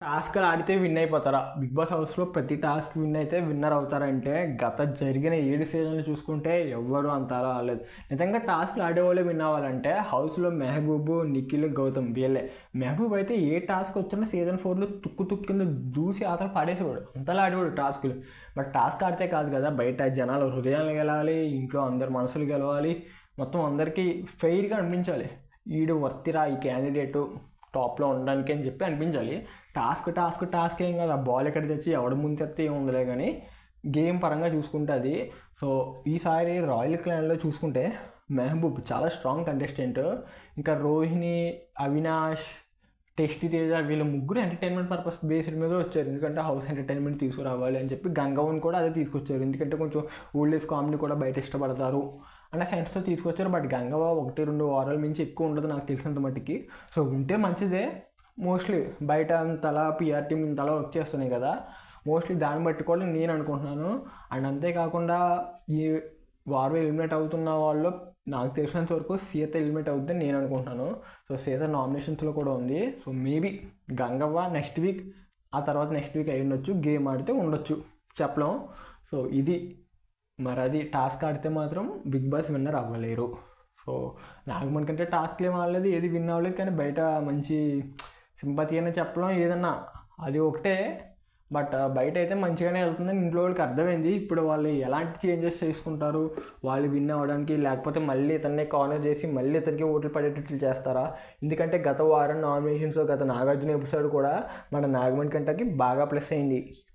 టాస్క్లు ఆడితే win అయిపోతారా big Boss హౌస్లో ప్రతి టాస్క్ విన్ అయితే విన్నర్ అవుతారంటే గత జరిగిన ఏడు సీజన్లు చూసుకుంటే ఎవ్వరు అంత అలా ఆడలేదు నిజంగా టాస్క్లు ఆడేవాళ్ళే విన్ అవ్వాలంటే హౌస్లో మెహబూబ్ నిఖిల్ గౌతమ్ వీళ్ళే మెహబూబ్ అయితే ఏ టాస్క్ వచ్చినా సీజన్ ఫోర్లో తుక్కు తుక్కు కింద దూసి అతను పడేసేవాడు అంతలా ఆడేవాడు టాస్క్లు బట్ టాస్క్ ఆడితే కాదు కదా బయట జనాలు హృదయాలు గెలవాలి ఇంట్లో అందరి మనసులు గెలవాలి మొత్తం అందరికీ ఫెయిర్గా అనిపించాలి ఈడు వర్తిరా ఈ క్యాండిడేటు టాప్లో ఉండడానికి అని చెప్పి అనిపించాలి టాస్క్ టాస్క్ టాస్క్ ఏం కాదు ఆ బాల్ ఎక్కడ తెచ్చి ఎవడ ముంచెత్తే ఏం ఉందిలే కానీ గేమ్ పరంగా చూసుకుంటే అది సో ఈసారి రాయల్ క్లాన్లో చూసుకుంటే మెహబూబ్ చాలా స్ట్రాంగ్ కంటెస్టెంట్ ఇంకా రోహిణి అవినాష్ టెస్టీ తేజ వీళ్ళు ముగ్గురు ఎంటర్టైన్మెంట్ పర్పస్ బేస్డ్ మీద వచ్చారు ఎందుకంటే హౌస్ ఎంటర్టైన్మెంట్ తీసుకురావాలి అని చెప్పి గంగవన్ కూడా అదే తీసుకొచ్చారు ఎందుకంటే కొంచెం ఓల్డ్ ఏజ్ కామెడీ కూడా బయట ఇష్టపడతారు అన్న సెన్స్తో తీసుకొచ్చారు బట్ గంగవ ఒకటి రెండు వారాల మించి ఎక్కువ ఉండదు నాకు తెలిసినంత మట్టికి సో ఉంటే మంచిదే మోస్ట్లీ బయట ఇంతలా పిఆర్ టీమ్ ఇంతలా వర్క్ చేస్తున్నాయి కదా మోస్ట్లీ దాన్ని బట్టి కూడా నేను అనుకుంటున్నాను అండ్ అంతేకాకుండా ఈ వారు ఎలిమినేట్ అవుతున్న వాళ్ళు నాకు తెలిసినంత వరకు సీత ఎలిమినేట్ అవుతుందని నేను అనుకుంటున్నాను సో సీత నామినేషన్స్లో కూడా ఉంది so maybe Gangavva next week ఆ తర్వాత నెక్స్ట్ వీక్ అయి ఉండొచ్చు గేమ్ ఆడితే ఉండొచ్చు చెప్పలేం సో ఇది మరి అది టాస్క్ ఆడితే మాత్రం బిగ్ బాస్ విన్నర్ అవ్వలేరు సో నాకు మనకంటే టాస్క్లు ఏం ఆడలేదు ఏది విన్ అవ్వలేదు కానీ బయట మంచి సింపతి అని చెప్పడం ఏదన్నా అది ఒకటే బట్ బయట అయితే మంచిగానే వెళ్తుందని ఇంట్లో వాళ్ళకి అర్థమైంది ఇప్పుడు వాళ్ళు ఎలాంటి చేంజెస్ చేసుకుంటారు వాళ్ళు విన్ అవ్వడానికి లేకపోతే మళ్ళీ ఇతన్నే కార్నర్ చేసి మళ్ళీ ఇతనికి ఓట్లు పడేటట్లు చేస్తారా ఎందుకంటే గత వారం నామినేషన్స్ గత నాగార్జున ఎపిసోడ్ కూడా మన నాగమణి కంటకి బాగా ప్లస్ అయింది